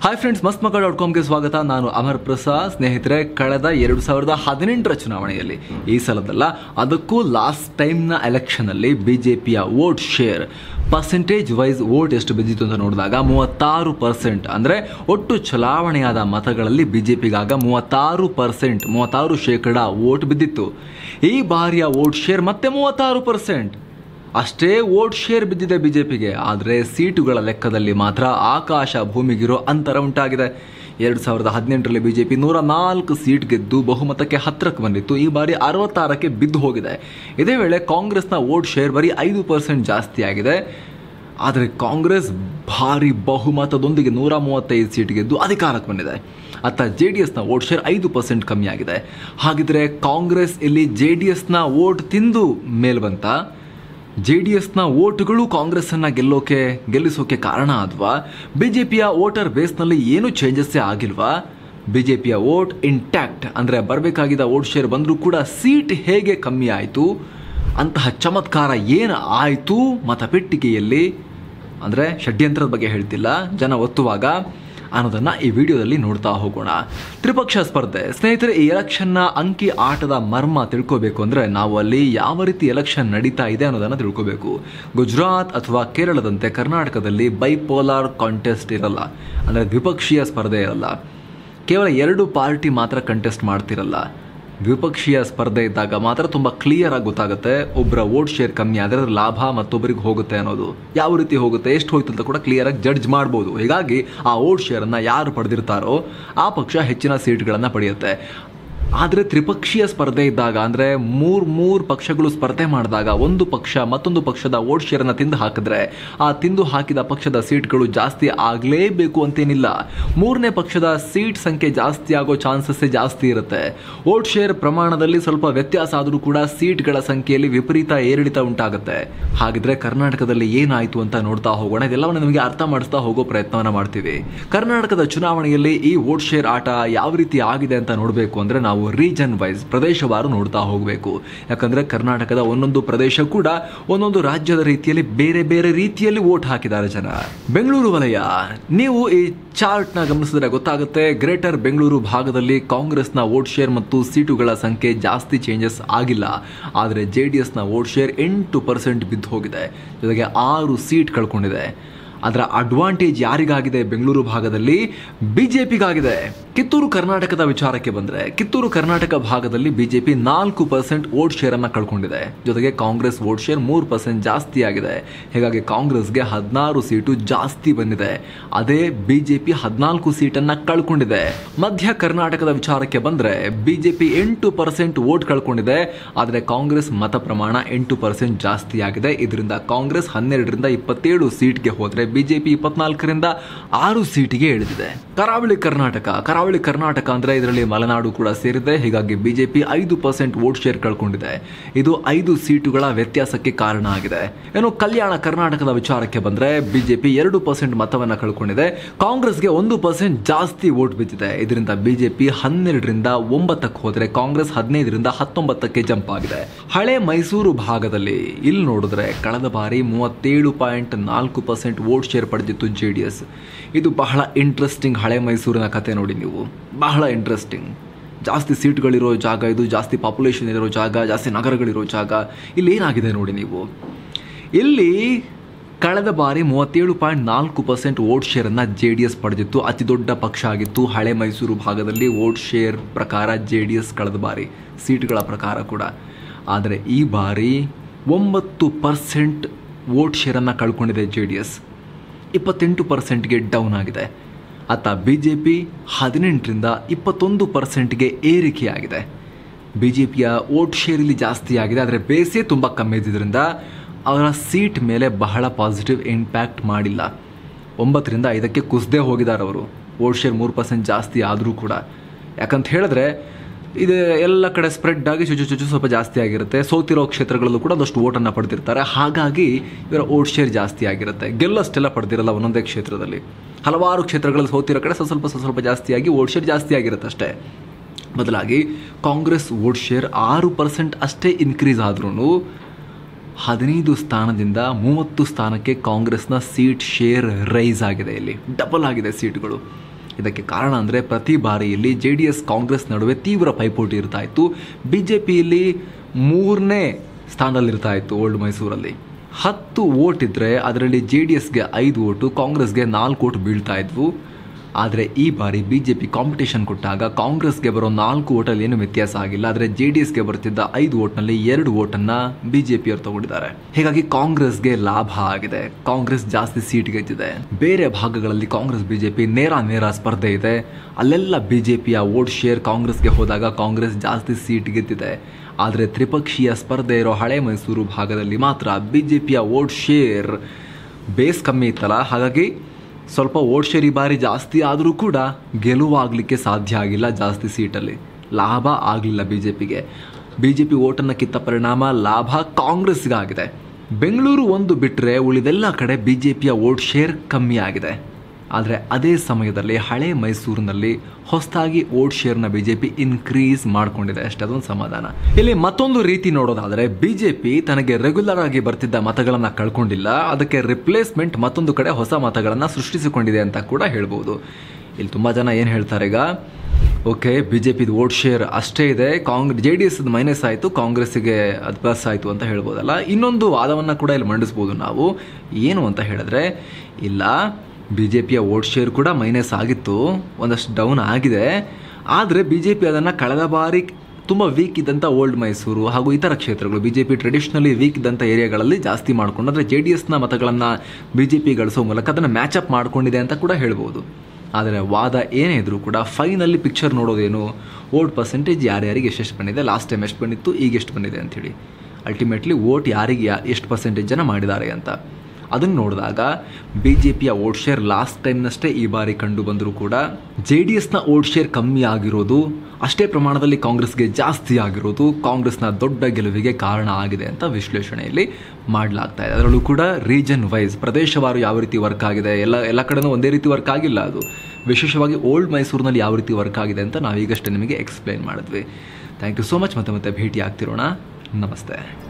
hi friends ಮಸ್ತ್ ಮಕ್ಕಳ dot ಕಾಮ್ಗೆ ಸ್ವಾಗತ ನಾನು ಅಮರ್ ಪ್ರಸಾದ್ ಸ್ನೇಹಿತರೆ ಕಳೆದ ಎರಡು ಸಾವಿರದ ಹದಿನೆಂಟರ ಚುನಾವಣೆಯಲ್ಲಿ ಈ ಸಲದಲ್ಲ ಅದಕ್ಕೂ ಲಾಸ್ಟ್ ಟೈಮ್ನ ಎಲೆಕ್ಷನಲ್ಲಿ ಬಿಜೆಪಿಯ vote share percentage wise vote ಎಷ್ಟು ಬಿದ್ದಿತ್ತು ಅಂತ ನೋಡಿದಾಗ ಮೂವತ್ತಾರು ಪರ್ಸೆಂಟ್ ಅಂದರೆ ಒಟ್ಟು ಚಲಾವಣೆಯಾದ ಮತಗಳಲ್ಲಿ ಬಿಜೆಪಿಗಾಗ ಮೂವತ್ತಾರು ಪರ್ಸೆಂಟ್ ಮೂವತ್ತಾರು ಶೇಕಡ ವೋಟ್ ಬಿದ್ದಿತ್ತು ಈ ಬಾರಿಯ ವೋಟ್ ಶೇರ್ ಮತ್ತೆ ಮೂವತ್ತಾರು ಪರ್ಸೆಂಟ್ ಅಷ್ಟೇ ವೋಟ್ ಶೇರ್ ಬಿದ್ದಿದೆ ಬಿಜೆಪಿಗೆ ಆದರೆ ಸೀಟುಗಳ ಲೆಕ್ಕದಲ್ಲಿ ಮಾತ್ರ ಆಕಾಶ ಭೂಮಿಗಿರೋ ಅಂತರ ಉಂಟಾಗಿದೆ ಎರಡು ಸಾವಿರದ ಹದಿನೆಂಟರಲ್ಲಿ ಬಿಜೆಪಿ ನೂರ ನಾಲ್ಕು ಸೀಟ್ ಗೆದ್ದು ಬಹುಮತಕ್ಕೆ ಹತ್ತಿರಕ್ಕೆ ಬಂದಿತ್ತು ಈ ಬಾರಿ ಅರವತ್ತಾರಕ್ಕೆ ಬಿದ್ದು ಹೋಗಿದೆ ಇದೇ ವೇಳೆ ಕಾಂಗ್ರೆಸ್ನ ವೋಟ್ ಶೇರ್ ಬರೀ ಐದು ಪರ್ಸೆಂಟ್ ಜಾಸ್ತಿ ಆಗಿದೆ ಆದರೆ ಕಾಂಗ್ರೆಸ್ ಭಾರಿ ಬಹುಮತದೊಂದಿಗೆ ನೂರ ಮೂವತ್ತೈದು ಸೀಟ್ ಗೆದ್ದು ಅಧಿಕಾರಕ್ಕೆ ಬಂದಿದೆ ಅತ್ತ ಜೆ ಡಿ ಎಸ್ನ ವೋಟ್ ಶೇರ್ ಐದು ಪರ್ಸೆಂಟ್ ಕಮ್ಮಿ ಆಗಿದೆ ಹಾಗಿದ್ರೆ ಕಾಂಗ್ರೆಸ್ ಇಲ್ಲಿ ಜೆ ಡಿ ಎಸ್ನ ವೋಟ್ ತಿಂದು ಮೇಲ್ ಬಂತ ಜೆ ಡಿ ಎಸ್ನ ವೋಟ್ಗಳು ಕಾಂಗ್ರೆಸ್ಸನ್ನು ಗೆಲ್ಲೋಕೆ ಗೆಲ್ಲಿಸೋಕೆ ಕಾರಣ ಆದ್ವಾ ಬಿಜೆಪಿಯ ವೋಟರ್ ಬೇಸ್ನಲ್ಲಿ ಏನು ಚೇಂಜಸ್ಸೇ ಆಗಿಲ್ವಾ ಬಿಜೆಪಿಯ ವೋಟ್ ಇಂಟ್ಯಾಕ್ಟ್ ಅಂದರೆ ಬರಬೇಕಾಗಿದ್ದ ವೋಟ್ ಶೇರ್ ಬಂದರೂ ಕೂಡ ಸೀಟ್ ಹೇಗೆ ಕಮ್ಮಿ ಆಯಿತು ಅಂತಹ ಚಮತ್ಕಾರ ಏನು ಆಯಿತು ಮತಪೆಟ್ಟಿಗೆಯಲ್ಲಿ ಅಂದರೆ ಷಡ್ಯಂತ್ರದ ಬಗ್ಗೆ ಹೇಳ್ತಿಲ್ಲ ಜನ ಒತ್ತುವಾಗ ಅನ್ನೋದನ್ನ ಈ ವಿಡಿಯೋದಲ್ಲಿ ನೋಡ್ತಾ ಹೋಗೋಣ ತ್ರಿಪಕ್ಷ ಸ್ಪರ್ಧೆ ಸ್ನೇಹಿತರೆ ಈ ಎಲೆಕ್ಷನ್ನ ಅಂಕಿ ಆಟದ ಮರ್ಮ ತಿಳ್ಕೋಬೇಕು ಅಂದ್ರೆ ನಾವು ಅಲ್ಲಿ ಯಾವ ರೀತಿ ಎಲೆಕ್ಷನ್ ನಡೀತಾ ಇದೆ ಅನ್ನೋದನ್ನ ತಿಳ್ಕೋಬೇಕು ಗುಜರಾತ್ ಅಥವಾ ಕೇರಳದಂತೆ ಕರ್ನಾಟಕದಲ್ಲಿ ಬೈಪೋಲಾರ್ ಕಾಂಟೆಸ್ಟ್ ಇರಲ್ಲ ಅಂದ್ರೆ ದ್ವಿಪಕ್ಷೀಯ ಸ್ಪರ್ಧೆ ಇರಲ್ಲ ಕೇವಲ ಎರಡು ಪಾರ್ಟಿ ಮಾತ್ರ ಕಂಟೆಸ್ಟ್ ಮಾಡ್ತಿರಲ್ಲ ದ್ವಿಪಕ್ಷೀಯ ಸ್ಪರ್ಧೆ ಇದ್ದಾಗ ಮಾತ್ರ ತುಂಬ ಕ್ಲಿಯರ್ ಆಗಿ ಗೊತ್ತಾಗುತ್ತೆ ಒಬ್ಬರ ವೋಟ್ ಶೇರ್ ಕಮ್ಮಿ ಆದರೆ ಅದ್ರ ಲಾಭ ಮತ್ತೊಬ್ಬರಿಗೆ ಹೋಗುತ್ತೆ ಅನ್ನೋದು ಯಾವ ರೀತಿ ಹೋಗುತ್ತೆ ಎಷ್ಟು ಹೋಯ್ತು ಅಂತ ಕೂಡ ಕ್ಲಿಯರ್ ಆಗಿ ಜಡ್ಜ್ ಮಾಡ್ಬೋದು ಹೀಗಾಗಿ ಆ ವೋಟ್ ಶೇರನ್ನು ಯಾರು ಪಡೆದಿರ್ತಾರೋ ಆ ಪಕ್ಷ ಹೆಚ್ಚಿನ ಸೀಟ್ಗಳನ್ನು ಪಡೆಯುತ್ತೆ ಆದರೆ ತ್ರಿಪಕ್ಷೀಯ ಸ್ಪರ್ಧೆ ಇದ್ದಾಗ ಅಂದರೆ ಮೂರು ಮೂರು ಪಕ್ಷಗಳು ಸ್ಪರ್ಧೆ ಮಾಡಿದಾಗ ಒಂದು ಪಕ್ಷ ಮತ್ತೊಂದು ಪಕ್ಷದ ವೋಟ್ ಶೇರನ್ನು ತಿಂದು ಹಾಕಿದ್ರೆ ಆ ತಿಂದು ಹಾಕಿದ ಪಕ್ಷದ ಸೀಟ್ಗಳು ಜಾಸ್ತಿ ಆಗಲೇಬೇಕು ಅಂತೇನಿಲ್ಲ ಮೂರನೇ ಪಕ್ಷದ ಸೀಟ್ ಸಂಖ್ಯೆ ಜಾಸ್ತಿ ಆಗೋ ಚಾನ್ಸಸ್ಸೇ ಜಾಸ್ತಿ ಇರುತ್ತೆ ವೋಟ್ ಶೇರ್ ಪ್ರಮಾಣದಲ್ಲಿ ಸ್ವಲ್ಪ ವ್ಯತ್ಯಾಸ ಆದರೂ ಕೂಡ ಸೀಟ್ಗಳ ಸಂಖ್ಯೆಯಲ್ಲಿ ವಿಪರೀತ ಏರಿಳಿತ ಉಂಟಾಗುತ್ತೆ ಹಾಗಿದ್ರೆ ಕರ್ನಾಟಕದಲ್ಲಿ ಏನಾಯಿತು ಅಂತ ನೋಡ್ತಾ ಹೋಗೋಣ ಇದೆಲ್ಲವನ್ನು ನಿಮಗೆ ಅರ್ಥ ಮಾಡಿಸ್ತಾ ಹೋಗೋ ಪ್ರಯತ್ನವನ್ನ ಮಾಡ್ತೀವಿ ಕರ್ನಾಟಕದ ಚುನಾವಣೆಯಲ್ಲಿ ಈ ವೋಟ್ ಶೇರ್ ಆಟ ಯಾವ ರೀತಿ ಆಗಿದೆ ಅಂತ ನೋಡಬೇಕು ಅಂದ್ರೆ ನಾವು ರೀಜನ್ ವೈಸ್ ಪ್ರದೇಶವಾರು ನೋಡ್ತಾ ಹೋಗಬೇಕು ಯಾಕಂದ್ರೆ ಕರ್ನಾಟಕದ ಒಂದೊಂದು ಪ್ರದೇಶ ಕೂಡ ಒಂದೊಂದು ರಾಜ್ಯದ ರೀತಿಯಲ್ಲಿ ಬೇರೆ ಬೇರೆ ರೀತಿಯಲ್ಲಿ ವೋಟ್ ಹಾಕಿದ್ದಾರೆ ಜನ ಬೆಂಗಳೂರು ವಲಯ ನೀವು ಈ ಚಾರ್ಟ್ನ ಗಮನಿಸಿದ್ರೆ ಗೊತ್ತಾಗುತ್ತೆ ಗ್ರೇಟರ್ ಬೆಂಗಳೂರು ಭಾಗದಲ್ಲಿ ಕಾಂಗ್ರೆಸ್ನ ವೋಟ್ ಶೇರ್ ಮತ್ತು ಸೀಟುಗಳ ಸಂಖ್ಯೆ ಜಾಸ್ತಿ ಚೇಂಜಸ್ ಆಗಿಲ್ಲ ಆದರೆ ಜೆ ಡಿ ಎಸ್ನ ವೋಟ್ ಶೇರ್ ಎಂಟು ಪರ್ಸೆಂಟ್ ಬಿದ್ದು ಹೋಗಿದೆ ಜೊತೆಗೆ ಆರು ಸೀಟ್ ಕಳ್ಕೊಂಡಿದೆ ಅದರ ಅಡ್ವಾಂಟೇಜ್ ಯಾರಿಗಾಗಿದೆ ಬೆಂಗಳೂರು ಭಾಗದಲ್ಲಿ ಬಿಜೆಪಿಗಾಗಿದೆ ಕಿತ್ತೂರು ಕರ್ನಾಟಕದ ವಿಚಾರಕ್ಕೆ ಬಂದರೆ ಕಿತ್ತೂರು ಕರ್ನಾಟಕ ಭಾಗದಲ್ಲಿ ಬಿಜೆಪಿ ನಾಲ್ಕು ಪರ್ಸೆಂಟ್ ವೋಟ್ ಶೇರ್ ಅನ್ನ ಕಳ್ಕೊಂಡಿದೆ ಜೊತೆಗೆ ಕಾಂಗ್ರೆಸ್ ವೋಟ್ ಶೇರ್ ಮೂರು ಪರ್ಸೆಂಟ್ ಜಾಸ್ತಿ ಆಗಿದೆ ಹೀಗಾಗಿ ಕಾಂಗ್ರೆಸ್ಗೆ ಹದಿನಾರು ಸೀಟು ಜಾಸ್ತಿ ಬಂದಿದೆ ಅದೇ ಬಿಜೆಪಿ ಹದಿನಾಲ್ಕು ಸೀಟನ್ನ ಕಳ್ಕೊಂಡಿದೆ ಮಧ್ಯ ಕರ್ನಾಟಕದ ವಿಚಾರಕ್ಕೆ ಬಂದರೆ ಬಿಜೆಪಿ ಎಂಟು ಪರ್ಸೆಂಟ್ ವೋಟ್ ಕಳ್ಕೊಂಡಿದೆ ಆದರೆ ಕಾಂಗ್ರೆಸ್ ಮತ ಪ್ರಮಾಣ ಎಂಟು ಪರ್ಸೆಂಟ್ ಜಾಸ್ತಿ ಆಗಿದೆ ಇದರಿಂದ ಕಾಂಗ್ರೆಸ್ ಹನ್ನೆರಡರಿಂದ ಇಪ್ಪತ್ತೇಳು ಸೀಟ್ಗೆ ಹೋದರೆ ಬಿಜೆಪಿ ಇಪ್ಪತ್ನಾಲ್ಕರಿಂದ ಆರು ಸೀಟಿಗೆ ಇಳಿದಿದೆ ಕರಾವಳಿ ಕರ್ನಾಟಕ ಕರಾವಳಿ ಕರ್ನಾಟಕ ಅಂದ್ರೆ ಇದರಲ್ಲಿ ಮಲೆನಾಡು ಕೂಡ ಸೇರಿದೆ ಹೀಗಾಗಿ ಬಿಜೆಪಿ ಐದು ಪರ್ಸೆಂಟ್ ವೋಟ್ ಶೇರ್ ಕಳ್ಕೊಂಡಿದೆ ಇದು ಐದು ಸೀಟುಗಳ ವ್ಯತ್ಯಾಸಕ್ಕೆ ಕಾರಣ ಆಗಿದೆ ಏನು ಕಲ್ಯಾಣ ಕರ್ನಾಟಕದ ವಿಚಾರಕ್ಕೆ ಬಂದ್ರೆ ಬಿಜೆಪಿ ಎರಡು ಪರ್ಸೆಂಟ್ ಮತವನ್ನ ಕಳ್ಕೊಂಡಿದೆ ಕಾಂಗ್ರೆಸ್ಗೆ ಒಂದು ಪರ್ಸೆಂಟ್ ಜಾಸ್ತಿ ವೋಟ್ ಬಿದ್ದಿದೆ ಇದರಿಂದ ಬಿಜೆಪಿ ಹನ್ನೆರಡರಿಂದ ಒಂಬತ್ತಕ್ಕೆ ಹೋದರೆ ಕಾಂಗ್ರೆಸ್ ಹದಿನೈದರಿಂದ ಹತ್ತೊಂಬತ್ತಕ್ಕೆ ಜಂಪ್ ಆಗಿದೆ ಹಳೆ ಮೈಸೂರು ಭಾಗದಲ್ಲಿ ಇಲ್ಲಿ ನೋಡಿದ್ರೆ ಕಳೆದ ಬಾರಿ ಮೂವತ್ತೇಳು ಪಾಯಿಂಟ್ ನಾಲ್ಕು ಪರ್ಸೆಂಟ್ ವೋಟ್ ಶೇರ್ ಪಡೆದಿತ್ತು ಜೆ ಡಿ ಎಸ್ ಇದು ಬಹಳ ಇಂಟ್ರೆಸ್ಟಿಂಗ್ ಹಳೆ ಮೈಸೂರಿನ ಕತೆ ನೋಡಿ ನೀವು ಬಹಳ ಇಂಟ್ರೆಸ್ಟಿಂಗ್ ಜಾಸ್ತಿ ಸೀಟ್ಗಳಿರೋ ಜಾಗ ಇದು ಜಾಸ್ತಿ ಪಾಪ್ಯುಲೇಷನ್ ಇರೋ ಜಾಗ ಜಾಸ್ತಿ ನಗರಗಳಿರೋ ಜಾಗ ಇಲ್ಲಿ ಏನಾಗಿದೆ ನೋಡಿ ನೀವು ಇಲ್ಲಿ ಕಳೆದ ಬಾರಿ ಮೂವತ್ತೇಳು ಪಾಯಿಂಟ್ ನಾಲ್ಕು ಪರ್ಸೆಂಟ್ ವೋಟ್ ಶೇರನ್ನು ಜೆ ಡಿ ಎಸ್ ಪಡೆದಿತ್ತು ಅತಿ ದೊಡ್ಡ ಪಕ್ಷ ಆಗಿತ್ತು ಹಳೆ ಮೈಸೂರು ಭಾಗದಲ್ಲಿ ವೋಟ್ ಶೇರ್ ಪ್ರಕಾರ ಜೆ ಡಿ ಎಸ್ ಕಳೆದ ಬಾರಿ ಸೀಟ್ಗಳ ಪ್ರಕಾರ ಕೂಡ ಆದರೆ ಈ ಬಾರಿ ಒಂಬತ್ತು ಪರ್ಸೆಂಟ್ ವೋಟ್ ಶೇರನ್ನು ಕಳ್ಕೊಂಡಿದೆ ಜೆ ಡಿ ಎಸ್ ಇಪ್ಪತ್ತೆಂಟು ಪರ್ಸೆಂಟ್ಗೆ ಡೌನ್ ಆಗಿದೆ ಅತ್ತ ಬಿ ಜೆ ಪಿ ಹದಿನೆಂಟರಿಂದ ಇಪ್ಪತ್ತೊಂದು ಪರ್ಸೆಂಟ್ಗೆ ಏರಿಕೆಯಾಗಿದೆ ಬಿ ಜೆ ಪಿಯ ವೋಟ್ ಶೇರ್ ಇಲ್ಲಿ ಜಾಸ್ತಿ ಆಗಿದೆ ಆದರೆ ಬೇಸೇ ತುಂಬ ಕಮ್ಮಿ ಇದ್ದಿದ್ದರಿಂದ ಅವರ ಸೀಟ್ ಮೇಲೆ ಬಹಳ ಪಾಸಿಟಿವ್ ಇಂಪ್ಯಾಕ್ಟ್ ಮಾಡಿಲ್ಲ ಒಂಬತ್ತರಿಂದ ಐದಕ್ಕೆ ಕುಸ್ದೇ ಹೋಗಿದ್ದಾರೆ ಅವರು ವೋಟ್ ಶೇರ್ ಮೂರು ಪರ್ಸೆಂಟ್ ಜಾಸ್ತಿ ಆದರೂ ಕೂಡ ಯಾಕಂತ ಹೇಳಿದ್ರೆ ಇದು ಎಲ್ಲ ಕಡೆ ಸ್ಪ್ರೆಡ್ ಆಗಿ ಚುಚು ಚುಚು ಸ್ವಲ್ಪ ಜಾಸ್ತಿ ಆಗಿರುತ್ತೆ ಸೋತಿರೋ ಕ್ಷೇತ್ರಗಳಲ್ಲೂ ಕೂಡ ಒಂದಷ್ಟು ಓಟನ್ನು ಪಡೆದಿರ್ತಾರೆ ಹಾಗಾಗಿ ಇವರ ವೋಟ್ ಶೇರ್ ಜಾಸ್ತಿ ಆಗಿರುತ್ತೆ ಗೆಲ್ಲಷ್ಟೆಲ್ಲ ಪಡೆದಿರಲ್ಲ ಒಂದೊಂದೇ ಕ್ಷೇತ್ರದಲ್ಲಿ ಹಲವಾರು ಕ್ಷೇತ್ರಗಳಲ್ಲಿ ಸೋತಿರೋ ಕಡೆ ಸ್ವಲ್ಪ ಸ್ವಲ್ಪ ಸ್ವಲ್ಪ ಜಾಸ್ತಿಯಾಗಿ ವೋಟ್ ಶೇರ್ ಜಾಸ್ತಿ ಆಗಿರುತ್ತೆ ಅಷ್ಟೇ ಬದಲಾಗಿ ಕಾಂಗ್ರೆಸ್ ವೋಟ್ ಶೇರ್ ಆರು ಪರ್ಸೆಂಟ್ ಅಷ್ಟೇ ಇನ್ಕ್ರೀಸ್ ಆದ್ರೂ ಹದಿನೈದು ಸ್ಥಾನದಿಂದ ಮೂವತ್ತು ಸ್ಥಾನಕ್ಕೆ ಕಾಂಗ್ರೆಸ್ನ ಸೀಟ್ ಶೇರ್ ರೈಸ್ ಆಗಿದೆ ಇಲ್ಲಿ ಡಬಲ್ ಆಗಿದೆ ಸೀಟ್ಗಳು ಇದಕ್ಕೆ ಕಾರಣ ಅಂದರೆ ಪ್ರತಿ ಬಾರಿಯಲ್ಲಿ ಜೆ ಡಿ ಎಸ್ ಕಾಂಗ್ರೆಸ್ ನಡುವೆ ತೀವ್ರ ಪೈಪೋಟಿ ಇರ್ತಾ ಇತ್ತು ಬಿ ಜೆ ಪಿಯಲ್ಲಿ ಮೂರನೇ ಸ್ಥಾನದಲ್ಲಿರ್ತಾ ಇತ್ತು ಓಲ್ಡ್ ಮೈಸೂರಲ್ಲಿ ಹತ್ತು ವೋಟ್ ಇದ್ದರೆ ಅದರಲ್ಲಿ ಜೆ ಡಿ ಎಸ್ಗೆ ಐದು ಓಟು ಕಾಂಗ್ರೆಸ್ಗೆ ನಾಲ್ಕು ಓಟ್ ಬೀಳ್ತಾ ಇದ್ವು ಆದರೆ ಈ ಬಾರಿ ಬಿ ಜೆ ಪಿ ಕಾಂಪಿಟೇಷನ್ ಕೊಟ್ಟಾಗ ಕಾಂಗ್ರೆಸ್ಗೆ ಬರೋ ನಾಲ್ಕು ಓಟಲ್ಲಿ ಏನು ವ್ಯತ್ಯಾಸ ಆಗಿಲ್ಲ ಆದರೆ ಜೆ ಡಿ ಎಸ್ಗೆ ಬರ್ತಿದ್ದ ಐದು ಓಟ್ನಲ್ಲಿ ಎರಡು ಓಟನ್ನು ಬಿ ಜೆ ಪಿಯವರು ತಗೊಂಡಿದ್ದಾರೆ ಹೀಗಾಗಿ ಕಾಂಗ್ರೆಸ್ಗೆ ಲಾಭ ಆಗಿದೆ ಕಾಂಗ್ರೆಸ್ ಜಾಸ್ತಿ ಸೀಟ್ ಗೆದ್ದಿದೆ ಬೇರೆ ಭಾಗಗಳಲ್ಲಿ ಕಾಂಗ್ರೆಸ್ ಬಿಜೆಪಿ ನೇರ ನೇರ ಸ್ಪರ್ಧೆ ಇದೆ ಅಲ್ಲೆಲ್ಲ ಬಿಜೆಪಿಯ ವೋಟ್ ಶೇರ್ ಕಾಂಗ್ರೆಸ್ಗೆ ಹೋದಾಗ ಕಾಂಗ್ರೆಸ್ ಜಾಸ್ತಿ ಸೀಟ್ ಗೆದ್ದಿದೆ ಆದರೆ ತ್ರಿಪಕ್ಷೀಯ ಸ್ಪರ್ಧೆ ಇರೋ ಹಳೆ ಮೈಸೂರು ಭಾಗದಲ್ಲಿ ಮಾತ್ರ ಬಿಜೆಪಿಯ ವೋಟ್ ಶೇರ್ ಬೇಸ್ ಕಮ್ಮಿ ಇತ್ತಲ್ಲ ಹಾಗಾಗಿ ಸ್ವಲ್ಪ ವೋಟ್ ಶೇರ್ ಈ ಬಾರಿ ಜಾಸ್ತಿ ಆದರೂ ಕೂಡ ಗೆಲುವಾಗಲಿಕ್ಕೆ ಸಾಧ್ಯ ಆಗಿಲ್ಲ ಜಾಸ್ತಿ ಸೀಟಲ್ಲಿ ಲಾಭ ಆಗಲಿಲ್ಲ ಬಿ ಜೆ ಪಿಗೆ ಬಿ ಜೆ ಪಿ ಓಟನ್ನು ಕಿತ್ತ ಪರಿಣಾಮ ಲಾಭ ಕಾಂಗ್ರೆಸ್ಗಾಗಿದೆ ಬೆಂಗಳೂರು ಒಂದು ಬಿಟ್ಟರೆ ಉಳಿದೆಲ್ಲ ಕಡೆ ಬಿ ಜೆ ಪಿಯ ವೋಟ್ ಶೇರ್ ಕಮ್ಮಿ ಆಗಿದೆ ಆದರೆ ಅದೇ ಸಮಯದಲ್ಲಿ ಹಳೆ ಮೈಸೂರಿನಲ್ಲಿ ಹೊಸದಾಗಿ ವೋಟ್ ಶೇರ್ನ ಬಿಜೆಪಿ ಇನ್ಕ್ರೀಸ್ ಮಾಡ್ಕೊಂಡಿದೆ ಅಷ್ಟೇ ಅದೊಂದು ಸಮಾಧಾನ ಇಲ್ಲಿ ಮತ್ತೊಂದು ರೀತಿ ನೋಡೋದಾದರೆ ಬಿಜೆಪಿ ತನಗೆ ರೆಗ್ಯುಲರ್ ಆಗಿ ಬರ್ತಿದ್ದ ಮತಗಳನ್ನು ಕಳ್ಕೊಂಡಿಲ್ಲ ಅದಕ್ಕೆ ರಿಪ್ಲೇಸ್ಮೆಂಟ್ ಮತ್ತೊಂದು ಕಡೆ ಹೊಸ ಮತಗಳನ್ನು ಸೃಷ್ಟಿಸಿಕೊಂಡಿದೆ ಅಂತ ಕೂಡ ಹೇಳ್ಬೋದು ಇಲ್ಲಿ ತುಂಬ ಜನ ಏನು ಹೇಳ್ತಾರೆ ಈಗ ಓಕೆ ಬಿ ಜೆ ಪಿದು ವೋಟ್ ಶೇರ್ ಅಷ್ಟೇ ಇದೆ Congress J D S minus ಆಯಿತು ಕಾಂಗ್ರೆಸ್ಸಿಗೆ ಅದು ಪ್ಲಸ್ ಆಯಿತು ಅಂತ ಹೇಳ್ಬೋದಲ್ಲ ಇನ್ನೊಂದು ವಾದವನ್ನು ಕೂಡ ಇಲ್ಲಿ ಮಂಡಿಸ್ಬೋದು ನಾವು ಏನು ಅಂತ ಹೇಳಿದ್ರೆ ಇಲ್ಲ ಬಿ ಜೆ ಪಿಯ ವೋಟ್ ಶೇರ್ ಕೂಡ ಮೈನಸ್ ಆಗಿತ್ತು ಒಂದಷ್ಟು ಡೌನ್ ಆಗಿದೆ ಆದರೆ ಬಿ ಜೆ ಪಿ ಅದನ್ನು ಕಳೆದ ಬಾರಿ ತುಂಬ ವೀಕ್ ಇದ್ದಂಥ ಓಲ್ಡ್ ಮೈಸೂರು ಹಾಗೂ ಇತರ ಕ್ಷೇತ್ರಗಳು B J P traditionally weak ಇದ್ದಂಥ ಏರಿಯಾಗಳಲ್ಲಿ ಜಾಸ್ತಿ ಮಾಡಿಕೊಂಡು ಅಂದರೆ ಜೆ ಡಿ ಎಸ್ನ ಮತಗಳನ್ನು ಬಿ ಜೆ ಪಿ ಗಳಿಸೋ ಮೂಲಕ ಅದನ್ನು ಮ್ಯಾಚಪ್ ಮಾಡ್ಕೊಂಡಿದೆ ಅಂತ ಕೂಡ ಹೇಳ್ಬೋದು ಆದರೆ ವಾದ ಏನೇ ಇದ್ರೂ ಕೂಡ ಫೈನಲ್ಲಿ ಪಿಕ್ಚರ್ ನೋಡೋದೇನು ವೋಟ್ ಪರ್ಸೆಂಟೇಜ್ ಯಾರ್ಯಾರಿಗೆ ಎಷ್ಟೆಷ್ಟು ಬಂದಿದೆ ಲಾಸ್ಟ್ ಟೈಮ್ ಎಷ್ಟು ಬಂದಿತ್ತು ಈಗ ಎಷ್ಟು ಬಂದಿದೆ ಅಂಥೇಳಿ ಅಲ್ಟಿಮೇಟ್ಲಿ ವೋಟ್ ಯಾರಿಗೆ ಯಾ ಎಷ್ಟು ಪರ್ಸೆಂಟೇಜ್ ಜನ ಮಾಡಿದ್ದಾರೆ ಅಂತ ಅದನ್ನು ನೋಡಿದಾಗ ಬಿ ಜೆ ಪಿಯ ವೋಟ್ ಶೇರ್ ಲಾಸ್ಟ್ ಟೈಮ್ನಷ್ಟೇ ಈ ಬಾರಿ ಕಂಡು ಬಂದರೂ ಕೂಡ ಜೆ ಡಿ ಎಸ್ನ ವೋಟ್ ಶೇರ್ ಕಮ್ಮಿ ಆಗಿರೋದು ಅಷ್ಟೇ ಪ್ರಮಾಣದಲ್ಲಿ ಕಾಂಗ್ರೆಸ್ಗೆ ಜಾಸ್ತಿ ಆಗಿರೋದು ಕಾಂಗ್ರೆಸ್ನ ದೊಡ್ಡ ಗೆಲುವಿಗೆ ಕಾರಣ ಆಗಿದೆ ಅಂತ ವಿಶ್ಲೇಷಣೆಯಲ್ಲಿ ಮಾಡಲಾಗ್ತಾ ಇದೆ ಅದರಲ್ಲೂ ಕೂಡ ರೀಜನ್ ವೈಸ್ ಪ್ರದೇಶವಾರು ಯಾವ ರೀತಿ ವರ್ಕ್ ಆಗಿದೆ ಎಲ್ಲ ಎಲ್ಲ ಕಡೆನೂ ಒಂದೇ ರೀತಿ ವರ್ಕ್ ಆಗಿಲ್ಲ ಅದು ವಿಶೇಷವಾಗಿ ಓಲ್ಡ್ ಮೈಸೂರಿನಲ್ಲಿ ಯಾವ ರೀತಿ ವರ್ಕ್ ಆಗಿದೆ ಅಂತ ನಾವೀಗಷ್ಟೇ ನಿಮಗೆ ಎಕ್ಸ್ಪ್ಲೈನ್ ಮಾಡಿದ್ವಿ ಥ್ಯಾಂಕ್ ಯು ಸೋ ಮಚ್ ಮತ್ತೆ ಮತ್ತೆ ಭೇಟಿ ಆಗ್ತಿರೋಣ ನಮಸ್ತೆ